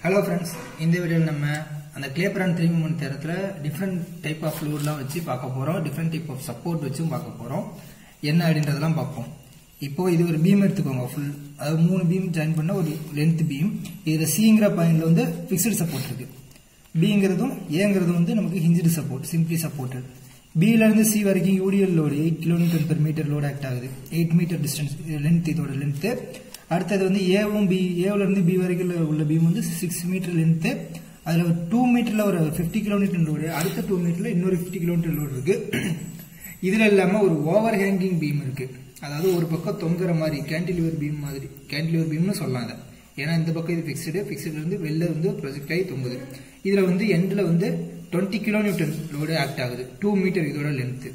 hello friends இந்த வீடியோவில் நம்ம அந்த கிளேப்பரான் த்ரீ மூமெண்ட் தேரத்தில் டிஃப்ரெண்ட் டைப் ஆஃப் ஃப்ளூட்லாம் வச்சு பார்க்க போகிறோம் டிஃப்ரெண்ட் டைப் ஆஃப் சப்போர்ட் வச்சும் பார்க்க போகிறோம் என்ன அப்படின்றதெல்லாம் பார்ப்போம் இப்போ இது ஒரு பீம் எடுத்துக்கோங்க ஃபுல் அதாவது மூணு பீம் ஜாயின் பண்ண ஒரு லென்த் பீம் இதில் சிங்கிற பாயிண்ட்ல வந்து ஃபிக்ஸ்டு சப்போர்ட் இருக்கு பிங்கிறதும் ஏங்கிறதும் வந்து நமக்கு ஹிஞ்சிடு சப்போர்ட் சிம்பிளி சப்போர்ட்டட் பில இருந்து சி வரைக்கும் UDL load eight kilometre per metre load act ஆகுது எயிட் மீட்டர் டிஸ்டன்ஸ் லென்த் இதோட லென்த்து அடுத்தது வந்து ஏவும் பி ஏவுல இருந்து பி வரைக்கும் உள்ள பீம் வந்து சிக்ஸ் மீட்டர் லென்த்து அதில் ஒரு டூ மீட்டர்ல ஒரு ஃபிஃப்டி கிலோமீட்டர் லோடு அடுத்த டூ மீட்டர்ல இன்னொரு ஃபிஃப்டி கிலோமீட்டர் லோடு இருக்கு இதுல இல்லாம ஒரு ஓவர் ஹேங்கிங் பீம் இருக்கு அதாவது ஒரு பக்கம் தொங்குற மாதிரி கேன்டிலிவர் பீம் மாதிரி கேன்டிலிவர் பீம்னு சொல்லலாம் அதை ஏன்னா இந்த பக்கம் இது ஃபிக்ஸ்டு ஃபிக்ஸ்டுல இருந்து வெளில வந்து ப்ரொஜெக்ட் ஆகி தொங்குது இதுல வந்து எண்ட்ல வந்து டுவெண்ட்டி கிலோமீட்டர் லோடு ஆக்ட் ஆகுது டூ மீட்டர் இதோட லென்த்து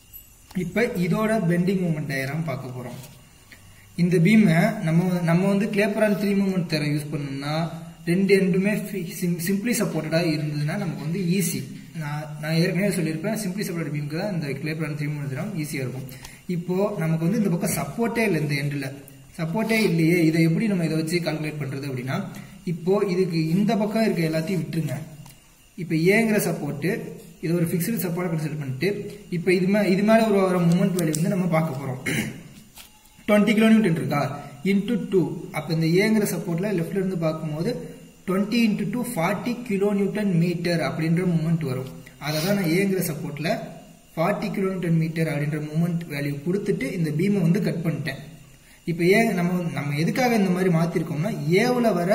இப்போ இதோட பெண்டிங் மூமெண்ட் டயராம் பார்க்க போறோம் இந்த பீமை நம்ம நம்ம வந்து கிளேப்பரான் த்ரீ மூமெண்ட் தர யூஸ் பண்ணோம்னா ரெண்டு எண்டுமே சிம்பிளி சப்போர்ட்டடாக இருந்ததுன்னா நமக்கு வந்து ஈஸி நான் நான் ஏற்கனவே சொல்லியிருப்பேன் சிம்பிளி சப்போர்ட் பீமுக்கு தான் இந்த கிளேப்பரான் த்ரீ மூமெண்ட் தரம் ஈஸியாக இருக்கும் இப்போ நமக்கு வந்து இந்த பக்கம் சப்போர்ட்டே இல்லை இந்த எண்டில் சப்போர்ட்டே இல்லையே இதை எப்படி நம்ம இதை வச்சு கால்குலேட் பண்றது அப்படின்னா இப்போ இதுக்கு இந்த பக்கம் இருக்க எல்லாத்தையும் விட்டுருங்க இப்போ ஏங்கிற சப்போர்ட்டு இது ஒரு ஃபிக்ஸ்டு சப்போர்ட்டை கன்சிடர் பண்ணிட்டு இப்போ இது மே இது மேலே ஒரு வர மூமெண்ட் வேல்யூ வந்து நம்ம பார்க்க போகிறோம் டுவெண்ட்டி கிலோமீட்டர் இருக்கா இன்டூ டூ அப்போ இந்த ஏங்கிற சப்போர்ட்ல லெஃப்ட்ல இருந்து பார்க்கும்போது twenty into two forty kilo newton metre அப்படின்ற மூமெண்ட் வரும் அதை தான் நான் ஏங்கிற சப்போர்ட்ல ஃபார்ட்டி கிலோமீட்டர் மீட்டர் அப்படின்ற மூமெண்ட் வேல்யூ கொடுத்துட்டு இந்த பீமை வந்து கட் பண்ணிட்டேன் இப்போ ஏன் நம்ம நம்ம எதுக்காக இந்த மாதிரி மாத்திருக்கோம்னா ஏவில் வர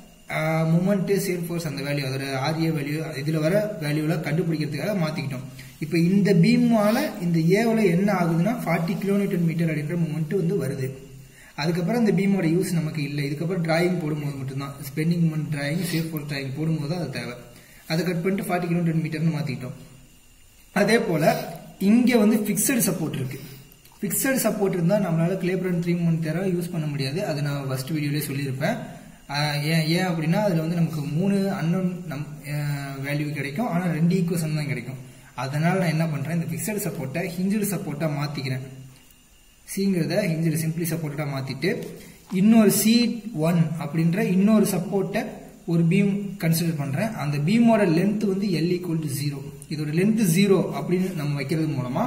மூமெண்ட் சேல் ஃபோர்ஸ் அந்த வேல்யூ அதோட ஆர்ஏ வேல்யூ இதில் வர வேல்யூலாம் கண்டுபிடிக்கிறதுக்காக மாற்றிக்கிட்டோம் இப்போ இந்த பீமால இந்த ஏவில் என்ன ஆகுதுன்னா ஃபார்ட்டி கிலோமீட்டர் மீட்டர் அப்படின்ற மூமெண்ட் வந்து வருது அதுக்கப்புறம் இந்த பீமோட யூஸ் நமக்கு இல்லை இதுக்கப்புறம் டிராயிங் போடும்போது மட்டும்தான் bending moment drawing shear force drawing போடும்போது தான் அது தேவை அதை கட் பண்ணிட்டு ஃபார்ட்டி கிலோமீட்டர் மீட்டர்னு மாற்றிக்கிட்டோம் அதே போல இங்க வந்து பிக்சடு சப்போர்ட் இருக்கு பிக்சடு சப்போர்ட் இருந்தால் நம்மளால கிளேப்ரன் த்ரீ மூணு தேர யூஸ் பண்ண முடியாது அது நான் ஃபர்ஸ்ட் வீடியோலேயே சொல்லியிருப்பேன் ஏன் ஏன் அப்படின்னா அதில் வந்து நமக்கு மூணு அன்னோன் நம் வேல்யூ கிடைக்கும் ஆனால் ரெண்டு ஈக்குவசன் தான் கிடைக்கும் அதனால நான் என்ன பண்றேன் இந்த பிக்சடு சப்போர்ட்டை ஹிஞ்சடு சப்போர்ட்டா மாத்திக்கிறேன் சிங்கிறத ஹிஞ்சடு சிம்பிளி சப்போர்ட்டா மாத்திட்டு இன்னொரு சி ஒன் அப்படின்ற இன்னொரு சப்போர்ட்டை ஒரு பீம் கன்சிடர் பண்றேன் அந்த பீமோட லென்த் வந்து எல் ஈக்குவல் டு ஜீரோ இதோட லென்த் ஜீரோ அப்படின்னு நம்ம வைக்கிறது மூலமா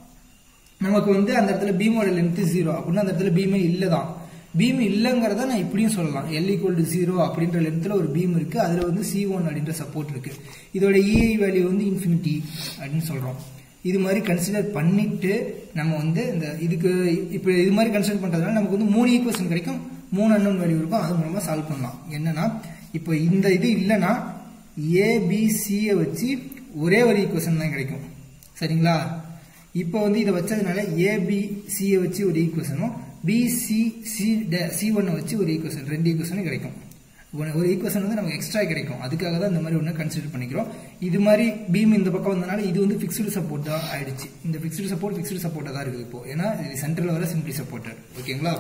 நமக்கு வந்து அந்த இடத்துல பீமோட லென்த் ஜீரோ அப்படின்னா அந்த இடத்துல பீமே இல்லதான் பீம் இல்லைங்கிறத நான் இப்படியும் சொல்லலாம் எல் ஈக்குவல் டு ஜீரோ அப்படின்ற லென்த்தில் ஒரு பீம் இருக்கு அதுல வந்து சி ஒன் அப்படின்ற சப்போர்ட் இருக்கு இதோட இஐ வேல்யூ வந்து இன்ஃபினிட்டி அப்படின்னு சொல்றோம் இது மாதிரி கன்சிடர் பண்ணிட்டு நம்ம வந்து இந்த இதுக்கு இப்போ இது மாதிரி கன்சிடர் பண்றதுனால நமக்கு வந்து மூணு ஈக்குவேஷன் கிடைக்கும் மூணு அன்னோன் வேல்யூ இருக்கும் அது மூலமா சால்வ் பண்ணலாம் என்னன்னா இப்போ இந்த இது இல்லைன்னா ஏபிசியை வச்சு ஒரே ஒரு ஈக்குவேஷன் தான் கிடைக்கும் சரிங்களா இப்போ வந்து இதை வச்சதுனால ஏபிசியை வச்சு ஒரு ஈக்குவேஷனும் பிசி சி சி ஒன்னை வச்சு ஒரு ஈக்குவேஷன் ரெண்டு ஈக்குவேஷனும் கிடைக்கும் ஒரு ஈக்குவேஷன் வந்து நமக்கு எக்ஸ்ட்ரா கிடைக்கும் அதுக்காக தான் இந்த மாதிரி ஒன்று கன்சிடர் பண்ணிக்கிறோம் இது மாதிரி பீம் இந்த பக்கம் வந்தனால இது வந்து ஃபிக்ஸ்டு சப்போர்ட் தான் ஆயிடுச்சு இந்த ஃபிக்ஸ்டு சப்போர்ட் ஃபிக்ஸ்டு சப்போர்ட்டாக தான் இருக்குது இப்போ ஏன்னா இது சென்ட்ரல் வர சிம்பிளி சப்போர்ட்டட் ஓகேங்களா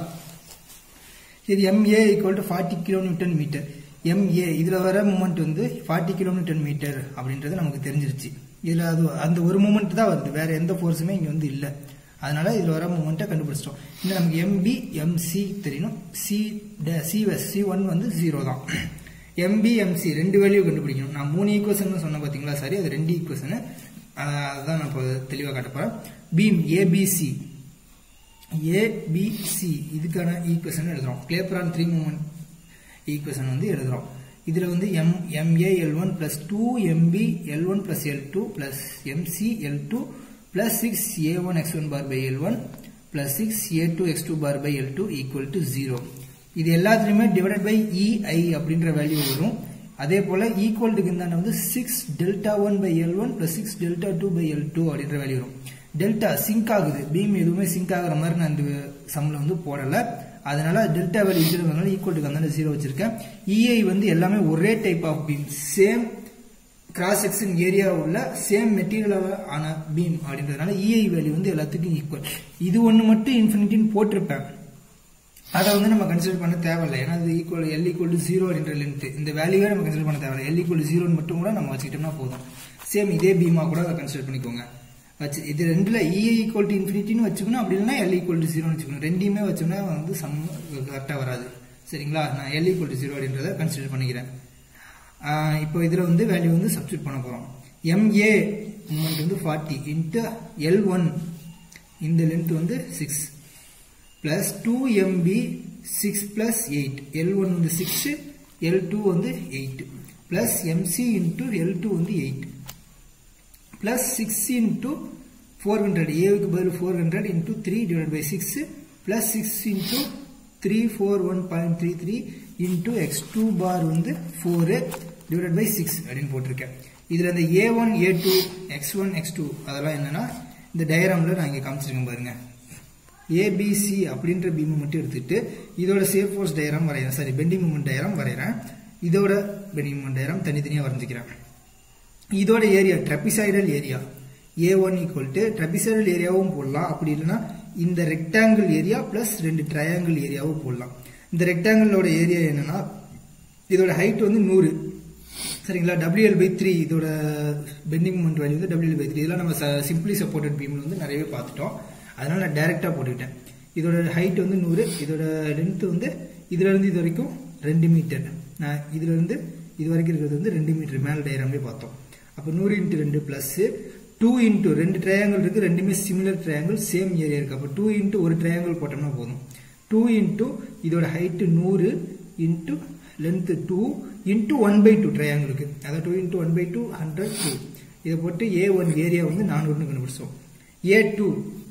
இது MA equal to forty kilometre metre MA இதில் வர மூமெண்ட் வந்து ஃபார்ட்டி கிலோமீட்டர் மீட்டர் அப்படின்றது நமக்கு தெரிஞ்சிருச்சு இதில் அது அந்த ஒரு மூமெண்ட் தான் வருது வேற எந்த ஃபோர்ஸுமே இங்கே வந்து இல்லை அதனால இதில் வர மூமெண்ட்டை கண்டுபிடிச்சிட்டோம் இன்னும் நமக்கு எம்பி எம்சி தெரியணும் சி சி சி ஒன் வந்து ஜீரோ தான் எம்பி எம்சி ரெண்டு வேல்யூ கண்டுபிடிக்கணும் நான் மூணு ஈக்குவேஷன் சொன்னேன் பார்த்தீங்களா சரி அது ரெண்டு ஈக்குவேஷனு அதுதான் நான் இப்போ தெளிவாக காட்டப்போறேன் பீம் ஏபிசி ஏபிசி இதுக்கான ஈக்குவேஷன் எழுதுறோம் கிளேப்ரான் த்ரீ மூமெண்ட் ஈக்குவேஷன் வந்து எழுதுறோம் இதுல வந்து M MA L one plus two MB L one plus L two plus MC L two plus six A one X one bar by L one plus six A two X two bar by L two equal to zero இது எல்லாத்துலயுமே divided by EI அப்படின்ற value வரும் அதே போல ஈக்குவல்டுக்கு இருந்தாண்ட வந்து six delta one by L one plus six delta two by L two அப்படின்ற value வரும் டெல்டா சிங்க் ஆகுது பீம் எதுவுமே சிங்க் ஆகுற மாதிரி நான் இந்த சம்ல வந்து போடல அதனால delta value zero equal to அந்த ஜீரோ வச்சிருக்கேன் இஐ வந்து எல்லாமே ஒரே type of beam same cross section area உள்ள சேம் மெட்டீரியல் ஆன பீம் அப்படின்றதுனால இஐ வேல்யூ வந்து எல்லாத்துக்கும் ஈக்குவல் இது ஒன்று மட்டும் இன்ஃபினிட்டின்னு போட்டிருப்பேன் அதை வந்து நம்ம கன்சிடர் பண்ண தேவையில்லை ஏன்னா அது equal L equal to zero அப்படின்ற லென்த் இந்த வேல்யூவே நம்ம கன்சிடர் பண்ண தேவையில்லை எல் ஈக்குவல் ஜீரோன்னு மட்டும் கூட நம்ம வச்சுக்கிட்டோம்னா போதும் சேம் இதே பீமா கூட அதை கன்சிடர் பண்ணிக்கோங்க வச்சு இது ரெண்டுல இஏ ஈக்குவல் டு இன்ஃபினிட்டின்னு வச்சுக்கணும் அப்படி இல்லைன்னா எல் ஈக்குவல் டு ஜீரோன்னு வச்சுக்கணும் ரெண்டையுமே வச்சோம்னா வந்து சம் கரெக்டாக வராது சரிங்களா நான் எல் ஈக்குவல் டு ஜீரோ அப்படின்றத கன்சிடர் பண்ணிக்கிறேன் இப்போ இதில் வந்து வேல்யூ வந்து சப்ஸ்டியூட் பண்ண போகிறோம் எம்ஏ மூமெண்ட் வந்து ஃபார்ட்டி இன்ட்டு எல் ஒன் இந்த லென்த் வந்து six plus two MB six plus eight L one வந்து சிக்ஸ் எல் டூ வந்து eight plus MC into L two வந்து eight plus six into four hundred ஏவுக்கு பதில் four hundred into three divide by six plus six into three four one point three three into X two bar வந்து four divide by six அப்படின்னு போட்டிருக்கேன் இதில் இந்த A one A two X one X two அதெல்லாம் என்னன்னா இந்த டயராமில் நான் இங்கே காமிச்சிருக்கேன் பாருங்க ஏபிசி அப்படின்ற பீமை மட்டும் எடுத்துட்டு இதோட சேஃப் ஃபோர்ஸ் டயராம் வரைகிறேன் சாரி பெண்டிங் மூமெண்ட் டயராம் வரைகிறேன் இதோட பெண்டிங் மூமெண்ட் டயராம் தனித்தனியாக வரைஞ்சிக்கிறேன் இதோட area trapezoidal area A one equal to trapezoidal ஏரியாவும் போடலாம் அப்படி இல்லைன்னா இந்த ரெக்டாங்கிள் ஏரியா பிளஸ் ரெண்டு ட்ரையாங்கிள் ஏரியாவும் போடலாம் இந்த ரெக்டாங்கிளோட ஏரியா என்னன்னா இதோட ஹைட் வந்து நூறு சரிங்களா டபிள்யூஎல் பை த்ரீ இதோட பெண்டிங் மூமெண்ட் வேல்யூ வந்து டபிள்யூஎல் பை த்ரீ இதெல்லாம் நம்ம சிம்பிளி சப்போர்ட்டட் பீம்ல வந்து நிறையவே பார்த்துட்டோம் அதனால நான் டைரக்டா போட்டுக்கிட்டேன் இதோட ஹைட் வந்து நூறு இதோட லென்த் வந்து இதுல இருந்து இது வரைக்கும் ரெண்டு மீட்டர் நான் இதுல இருந்து இது வரைக்கும் இருக்கிறது வந்து ரெண்டு மீட்டர் மேல டயராம்லேயே பார்த்தோம் அப்போ நூறு இன்ட்டு ரெண்டு பிளஸ் டூ இன்ட்டு ரெண்டு ட்ரையாங்கிள் இருக்கு ரெண்டுமே சிமிலர் ட்ரையாங்கிள் சேம் ஏரியா இருக்கு அப்போ டூ இன்ட்டு ஒரு ட்ரையாங்கிள் போட்டோம்னா போதும் டூ இன்ட்டு இதோட ஹைட்டு நூறு into length two into one by two triangle இருக்கு அதாவது two into one by two hundred two இதை போட்டு ஏ ஒன் ஏரியா வந்து நானூறுனு கண்டுபிடிச்சோம் ஏ டூ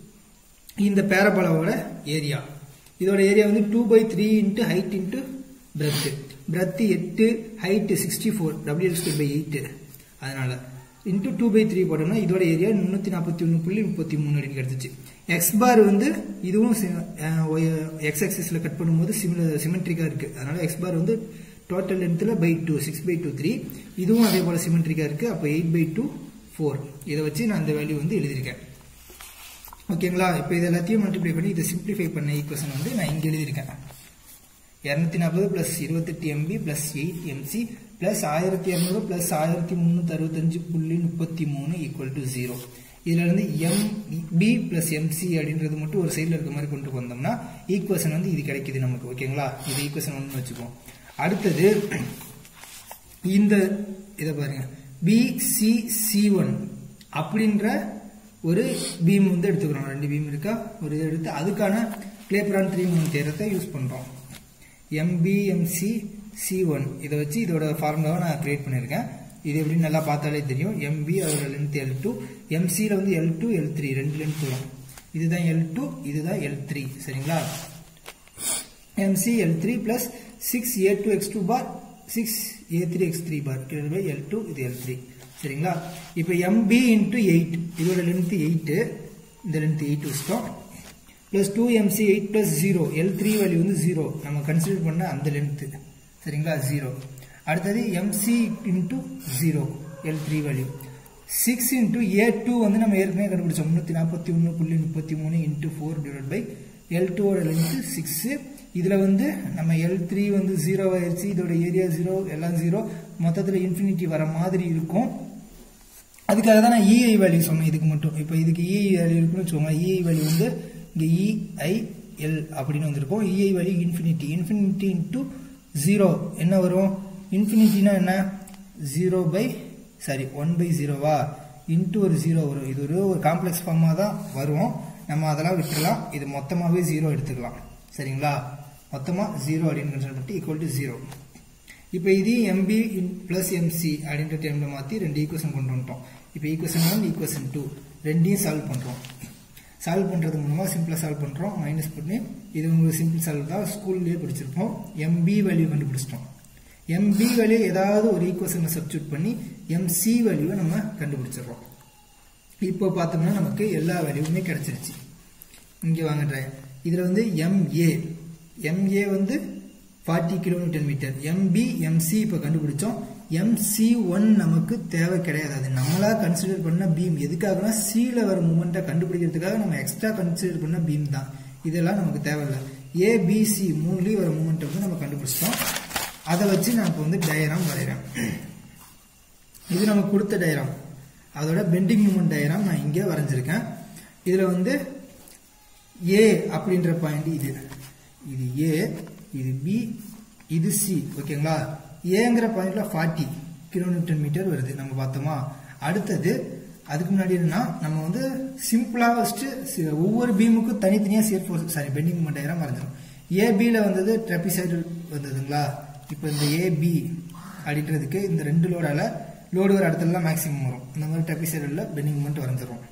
இந்த பேரபோலாவோட ஏரியா இதோட ஏரியா வந்து two by three into height into breadth breadth எட்டு height sixty four WL square by eight அதனால இன்ட்டு டூ பை த்ரீ போட்டோம்னா இதோட ஏரியா முந்நூற்றி நாற்பத்தி ஒன்று புள்ளி முப்பத்தி மூணு அப்படின்னு கிடச்சிச்சு எக்ஸ் பார் வந்து இதுவும் எக்ஸ் ஆக்சிஸில் கட் பண்ணும்போது சிமிலர் சிமெட்ரிக்காக இருக்குது அதனால எக்ஸ் பார் வந்து டோட்டல் லென்த்தில் by two six by two three இதுவும் அதே போல் சிமெட்ரிக்காக இருக்குது அப்போ எயிட் பை டூ ஃபோர் இதை வச்சு நான் அந்த வேல்யூ வந்து எழுதியிருக்கேன் ஓகேங்களா இப்போ இது எல்லாத்தையும் மல்டிப்ளை பண்ணி இதை சிம்பிளிஃபை பண்ண ஈக்குவேஷன் வந்து நான் இங்கே எழுதியிருக்கேன் இரநூத்தி நாற்பது பிளஸ் இருபத்தெட்டு MB plus eight MC plus ஆயிரத்தி இரநூறு பிளஸ் ஆயிரத்தி முந்நூற்றி அறுபத்தஞ்சு புள்ளி முப்பத்தி மூணு ஈக்குவல் டு ஜீரோ இதுல இருந்து எம் பி பிளஸ் எம்சி அப்படின்றது மட்டும் ஒரு சைடில் இருக்க மாதிரி கொண்டு வந்தோம்னா ஈக்குவேஷன் வந்து இது கிடைக்குது நமக்கு ஓகேங்களா இது ஈக்குவேஷன் ஒன்று வச்சுப்போம் அடுத்தது இந்த இதை பாருங்க பி சி சி ஒன் அப்படின்ற ஒரு பீம் வந்து எடுத்துக்கிறோம் ரெண்டு பீம் இருக்கா ஒரு இதை எடுத்து அதுக்கான கிளேப்ரான் த்ரீ மூணு தேரத்தை யூஸ் பண்ணுறோம் எம்பிஎம்சி சி ஒன் இதை வச்சு இதோட ஃபார்முலாவை நான் கிரியேட் பண்ணியிருக்கேன் இது எப்படின்னு நல்லா பார்த்தாலே தெரியும் எம்பி அதோட லென்த் எல் டூ எம்சியில் வந்து எல் டூ எல் த்ரீ ரெண்டு லென்த் வரும் இதுதான் எல் டூ இதுதான் எல் த்ரீ சரிங்களா MC L three plus six A two X two bar six A three X three bar by L two இது L three சரிங்களா இப்போ எம்பி இன்ட்டு எயிட் இதோட length eight இந்த length eight வச்சிட்டோம் plus two MC eight plus zero L three value வந்து zero நம்ம consider பண்ண அந்த லென்த்து சரிங்களா ஜீரோ அடுத்தது MC into zero L three value six into A two வந்து நம்ம ஏற்கனவே கண்டுபிடிச்சோம் முந்நூற்றி நாற்பத்தி ஒன்று புள்ளி முப்பத்தி மூணு into four divide by L டூவோட லென்த்து சிக்ஸு இதில் வந்து நம்ம எல் த்ரீ வந்து ஜீரோ ஆயிடுச்சு இதோட ஏரியா ஜீரோ எல்லாம் ஜீரோ மொத்தத்தில் இன்ஃபினிட்டி வர மாதிரி இருக்கும் அதுக்காக தான் நான் இஐ வேல்யூ சொன்னேன் இதுக்கு மட்டும் இப்போ இதுக்கு இஐ வேல்யூ இருக்குன்னு வச்சுக்கோங்க இஐ வேல்யூ வந்து இங்கே இஐஎல் அப்படின்னு வந்திருக்கும் EI value infinity infinity into zero என்ன வரும் இன்ஃபினிட்டினா என்ன zero by sorry one by ஜீரோவா இன்ட்டு ஒரு ஜீரோ வரும் இது ஒரு ஒரு காம்ப்ளெக்ஸ் ஃபார்மாக தான் வரும் நம்ம அதெல்லாம் விட்டுடலாம் இது மொத்தமாகவே ஜீரோ எடுத்துக்கலாம் சரிங்களா மொத்தமாக ஜீரோ அப்படின்னு கன்சிடர் பண்ணிட்டு ஈக்குவல் டு ஜீரோ இப்போ இது எம்பி பிளஸ் எம்சி அப்படின்ற டைம்ல மாற்றி ரெண்டு ஈக்குவேஷன் கொண்டு வந்துட்டோம் இப்போ ஈக்குவேஷன் ஒன் ஈக்குவேஷன் டூ ரெண்டையும் சால்வ் பண்ணுறோம் சால்வ் பண்ணுறது மூலமாக சிம்பிளாக சால்வ் பண்ணுறோம் மைனஸ் பண்ணி இது உங்களுக்கு சிம்பிள் சால்வ் தான் ஸ்கூல்லேயே படிச்சிருப்போம் எம்பி வேல்யூ கண்டுபிடிச்சிட்டோம் எம்பி வேல்யூ ஏதாவது ஒரு ஈக்குவேஷனை சப்ஸ்டியூட் பண்ணி எம்சி வேல்யூவை நம்ம கண்டுபிடிச்சிடுறோம் இப்போ பார்த்தோம்னா நமக்கு எல்லா வேல்யூவுமே கிடைச்சிருச்சு இங்கே வாங்கட்றேன் இதில் வந்து எம்ஏ எம்ஏ வந்து forty kilometre metre MB MC இப்போ கண்டுபிடிச்சோம் எம்சி ஒன் நமக்கு தேவை கிடையாது அது நம்மளா கன்சிடர் பண்ண பீம் எதுக்காகனா சியில் வர மூமெண்ட்டை கண்டுபிடிக்கிறதுக்காக நம்ம எக்ஸ்ட்ரா கன்சிடர் பண்ண பீம் தான் இதெல்லாம் நமக்கு தேவையில்லை ஏபிசி மூணுலேயும் வர மூமெண்ட்டை வந்து நம்ம கண்டுபிடிச்சிட்டோம் அதை வச்சு நான் இப்போ வந்து டயராம் வரைகிறேன் இது நமக்கு கொடுத்த டயராம் அதோட பெண்டிங் மூமெண்ட் டயராம் நான் இங்கே வரைஞ்சிருக்கேன் இதில் வந்து ஏ அப்படின்ற பாயிண்ட் இது இது ஏ இது பி இது சி ஓகேங்களா ஏங்கிற பாயிண்ட்ல ஃபார்ட்டி கிலோமீட்டர் மீட்டர் வருது நம்ம பார்த்தோமா அடுத்தது அதுக்கு முன்னாடி என்னன்னா நம்ம வந்து சிம்பிளா ஃபர்ஸ்ட் ஒவ்வொரு பீமுக்கும் தனித்தனியா shear force sorry bending moment diagram வரைஞ்சிரும் ஏபியில் வந்தது ட்ரெபிசைடல் வந்ததுங்களா இப்போ இந்த ஏபி அப்படின்றதுக்கு இந்த ரெண்டு லோடால லோடு வர இடத்துலலாம் மேக்ஸிமம் வரும் இந்த மாதிரி ட்ரெபிசைடலில் பெண்டிங் மூமெண்ட் வரைஞ்சிரும்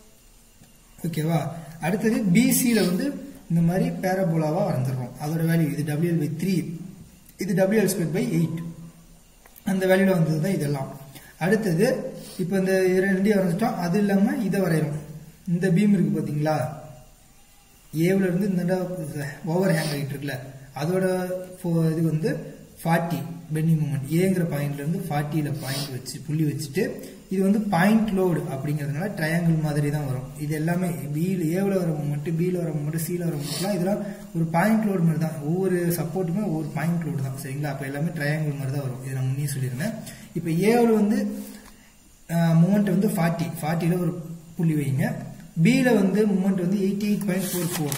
ஓகேவா அடுத்தது பிசியில் வந்து இந்த மாதிரி பேரபோலாவா வரைஞ்சிரும் அதோட வேல்யூ இது டபிள்யூஎல் பை த்ரீ இது டபிள்யூஎல் ஸ்கொயர் பை எயிட் அந்த வேல்யூல வந்தது தான் இதெல்லாம் அடுத்தது இப்போ இந்த இது ரெண்டையும் வரைஞ்சிட்டோம் அது இல்லாமல் இதை வரைகிறோம் இந்த பீம் இருக்கு பார்த்தீங்களா ஏவில் இருந்து இந்த ஓவர் ஹேங் ஆகிட்டு இருக்குல்ல அதோட ஃபோ- இது வந்து ஃபார்ட்டி பெண்டிங் மூமெண்ட் ஏங்கிற பாயிண்ட்ல இருந்து ஃபார்ட்டியில் பாயிண்ட் வச்சு புள்ளி வச்சுட்டு இது வந்து பாயிண்ட் லோடு அப்படிங்கிறதுனால ட்ரையாங்கிள் மாதிரி தான் வரும் இது எல்லாமே பியில் ஏவில் வர மூமெண்ட் பியில் வர மூமெண்ட் சியில் வர மூமெண்ட்லாம் இதெல்லாம் ஒரு பாயிண்ட் லோடு மாதிரி தான் ஒவ்வொரு சப்போர்ட்டுமே ஒவ்வொரு பாயிண்ட் லோடு தான் சரிங்களா அப்போ எல்லாமே ட்ரையாங்கிள் மாதிரி தான் வரும் இது நான் முன்னே சொல்லியிருந்தேன் இப்போ ஏவில் வந்து மூமெண்ட் வந்து ஃபார்ட்டி ஃபார்ட்டியில் ஒரு புள்ளி வைங்க பியில் வந்து மூமெண்ட் வந்து eighty eight point four four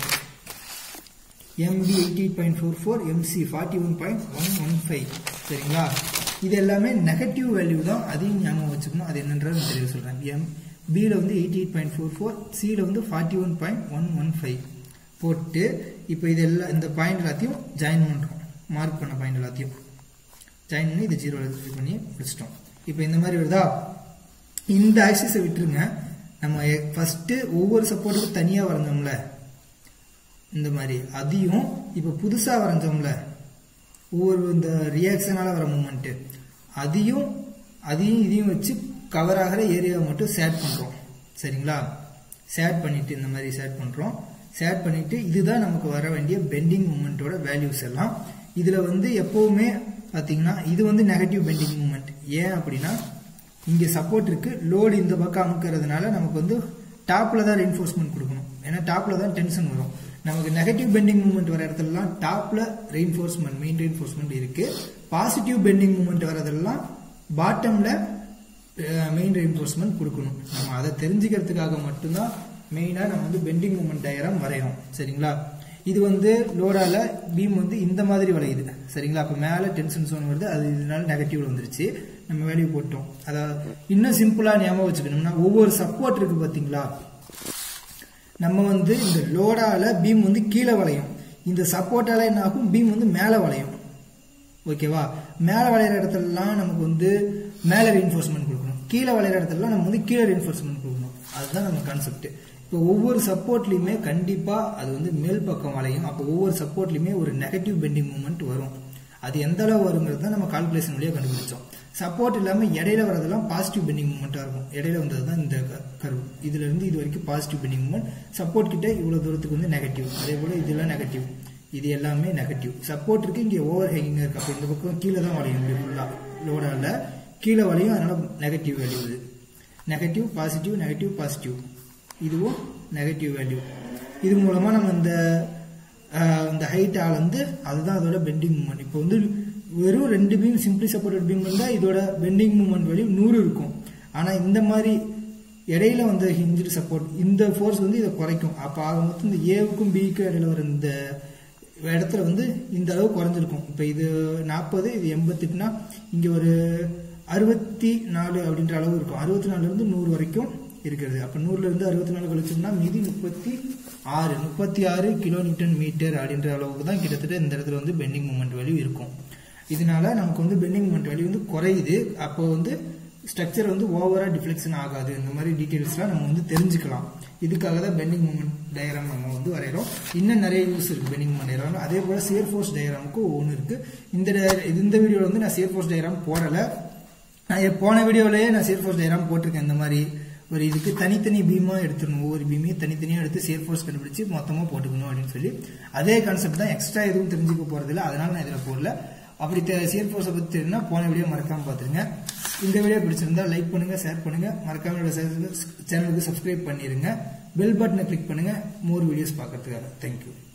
MB eighty eight point four four MC forty one point one one five சரிங்களா இது எல்லாமே நெகட்டிவ் வேல்யூ தான் அதையும் ஞாபகம் வச்சுக்கணும் அது என்னன்றது நான் தெளிவாக சொல்கிறேன் எம் பியில் வந்து eighty eight point four four சியில் வந்து forty one point one one five போட்டு இப்போ இது எல்லாம் இந்த பாயிண்ட் எல்லாத்தையும் ஜாயின் பண்ணுறோம் மார்க் பண்ண பாயிண்ட் எல்லாத்தையும் ஜாயின் பண்ணி இதை ஜீரோ இது பண்ணி முடிச்சிட்டோம் இப்போ இந்த மாதிரி வருதா இந்த ஆக்சிஸை விட்டுருங்க நம்ம ஃபர்ஸ்ட் ஒவ்வொரு சப்போர்ட்டுக்கும் தனியாக வரைஞ்சோம்ல இந்த மாதிரி அதையும் இப்போ புதுசாக வரைஞ்சோம்ல ஒவ்வொரு இந்த ரியாக்ஷனால வர மூமெண்ட்டு அதையும் அதையும் இதையும் வச்சு கவர் ஆகிற ஏரியாவை மட்டும் சேட் பண்ணுறோம் சரிங்களா சேட் பண்ணிட்டு இந்த மாதிரி சேட் பண்ணுறோம் சேட் பண்ணிட்டு இதுதான் நமக்கு வர வேண்டிய பெண்டிங் மூமெண்ட்டோட வேல்யூஸ் எல்லாம் இதில் வந்து எப்போவுமே பார்த்தீங்கன்னா இது வந்து நெகட்டிவ் பெண்டிங் மூமெண்ட் ஏன் அப்படின்னா இங்கே சப்போர்ட் இருக்கு லோடு இந்த பக்கம் அமுக்கிறதுனால நமக்கு வந்து டாப்ல தான் ரெயின்ஃபோர்ஸ்மெண்ட் கொடுக்கணும் ஏன்னா டாப்ல தான் டென்ஷன் வரும் நமக்கு நெகட்டிவ் பெண்டிங் மூமெண்ட் வர இடத்துலலாம் டாப்ல ரெயின்ஃபோர்ஸ்மெண்ட் மெயின் ரெயின்ஃபோர்ஸ்மெண்ட் இருக்கு பாசிட்டிவ் பெண்டிங் மூமெண்ட் வரதெல்லாம் பாட்டம்ல மெயின் ரெயின்ஃபோர்ஸ்மெண்ட் கொடுக்கணும் நம்ம அதை தெரிஞ்சுக்கிறதுக்காக மட்டும்தான் மெயினாக நம்ம வந்து பெண்டிங் மூமெண்ட் டயக்ராம் வரையணும் சரிங்களா இது வந்து லோடால பீம் வந்து இந்த மாதிரி வளையுது சரிங்களா அப்போ மேலே டென்ஷன் சோன் வருது அது இதனால நெகட்டிவ்ல வந்துருச்சு நம்ம வேல்யூ போட்டோம் அதாவது இன்னும் சிம்பிளா ஞாபகம் வச்சுக்கணும்னா ஒவ்வொரு சப்போர்ட் இருக்கு பாத்தீங்களா நம்ம வந்து இந்த லோடால பீம் வந்து கீழே வளையும் இந்த சப்போர்ட்டால என்ன ஆகும் பீம் வந்து மேலே வளையும் ஓகேவா மேலே வளையிற இடத்துலலாம் நமக்கு வந்து மேலே ரெயின்ஃபோர்ஸ்மெண்ட் கொடுக்கணும் கீழே வளையிற இடத்துலலாம் நம்ம வந்து கீழே ரெயின்ஃபோர்ஸ்மெண்ட் கொடுக்கணும் அதுதான் நம்ம கான்செப்ட் இப்போ ஒவ்வொரு சப்போர்ட்லையுமே கண்டிப்பா அது வந்து மேல் பக்கம் வளையும் அப்போ ஒவ்வொரு சப்போர்ட்லையுமே ஒரு நெகட்டிவ் பெண்டிங் மூமெண்ட் வரும் அது எந்த அளவு வருங்கிறது தான் நம்ம கால்குலேஷன் வழியாக கண்டுபிடிச்சோம் சப்போர்ட் இல்லாம இடையில வரதெல்லாம் பாசிட்டிவ் பெண்டிங் மூமெண்டா இருக்கும் இடையில வந்தது தான் இந்த கர்வ் இதுல இருந்து இது வரைக்கும் பாசிட்டிவ் பெண்டிங் மூமெண்ட் சப்போர்ட் கிட்ட இவ்வளவு தூரத்துக்கு வந்து நெகட்டிவ் அதே போல இதெல்லாம் நெகட்டிவ் இது எல்லாமே நெகட்டிவ் சப்போர்ட் இருக்கு இங்க ஓவர் ஹேங்கிங் இருக்கு அப்ப இந்த பக்கம் கீழே தான் வளையும் இப்படி ஃபுல்லா லோடால கீழே வளையும் அதனால நெகட்டிவ் வேல்யூ இது நெகட்டிவ் பாசிட்டிவ் நெகட்டிவ் பாசிட்டிவ் இதுவும் நெகட்டிவ் வேல்யூ இது மூலமா நம்ம இந்த ஆஹ், இந்த ஹைட் அளந்து அதுதான் அதோட பெண்டிங் மூமெண்ட் இப்போ வந்து வெறும் ரெண்டு பீம் சிம்பிளி சப்போர்ட்டட் பீம் இருந்தா இதோட பெண்டிங் மூமெண்ட் வேல்யூ நூறு இருக்கும் ஆனா இந்த மாதிரி இடையில வந்த ஹிஞ்சு சப்போர்ட் இந்த ஃபோர்ஸ் வந்து இதை குறைக்கும் அப்ப ஆக மொத்தம் இந்த ஏவுக்கும் பிக்கும் இடையில வர இந்த இடத்துல வந்து இந்த அளவு குறைஞ்சிருக்கும் இப்போ இது நாற்பது இது எண்பத்தெட்டுனா இங்க ஒரு அறுபத்தி நாலு அப்படின்ற அளவு இருக்கும் அறுபத்தி நாலுல இருந்து நூறு வரைக்கும் இருக்கிறது அப்ப நூறுல இருந்து அறுபத்தி நாலு கழிச்சோம்னா மீதி முப்பத்தி ஆறு முப்பத்தி ஆறு கிலோ நியூட்டன் மீட்டர் அப்படின்ற அளவுக்கு தான் கிட்டத்தட்ட இந்த இடத்துல வந்து பெண்டிங் மூமெண்ட் வேல்யூ இருக்கும் இதனால நமக்கு வந்து பெண்டிங் மூமெண்ட் வேல்யூ வந்து குறையுது அப்போ வந்து ஸ்ட்ரக்சர் வந்து ஓவரா டிஃப்ளெக்ஷன் ஆகாது இந்த மாதிரி டீட்டெயில்ஸ்லாம் நம்ம வந்து தெரிஞ்சுக்கலாம் இதுக்காக தான் பெண்டிங் மூமெண்ட் டயக்ராம் நம்ம வந்து வரைகிறோம் இன்னும் நிறைய யூஸ் இருக்கு பெண்டிங் மூமெண்ட் டயக்ராம் அதே போல சியர் ஃபோர்ஸ் டயக்ராமுக்கு ஒன்று இருக்கு இந்த dia- இந்த வீடியோவில் வந்து நான் சியர் ஃபோர்ஸ் டயக்ராம் போடலை நான் எ- போன வீடியோலயே நான் சேர் ஃபோர்ஸ் டயக்ராம் போட்டிருக்கேன் இந்த மாதிரி ஒரு இதுக்கு தனித்தனி பீமா எடுத்துடணும் ஒவ்வொரு பீமையும் தனித்தனியா எடுத்து சேர் ஃபோர்ஸ் கண்டுபிடிச்சு மொத்தமா போட்டுக்கணும் அப்படின்னு சொல்லி அதே கான்செப்ட் தான் எக்ஸ்ட்ரா எதுவும் தெரிஞ்சுக்க போறது இல்ல அதனால நான் இதுல போடல அப்படி சேர் ஃபோர்ஸை பத்தி தெரியும்னா போன வீடியோ மறக்காம பாத்துருங்க இந்த வீடியோ பிடிச்சிருந்தா லைக் பண்ணுங்க ஷேர் பண்ணுங்க மறக்காம என்னோட சேனலுக்கு சப்ஸ்கிரைப் பண்ணிருங்க பெல் பட்டனை கிளிக் பண்ணுங்க மோர் வீடியோஸ் பார்க்கறதுக்காக தேங்க்யூ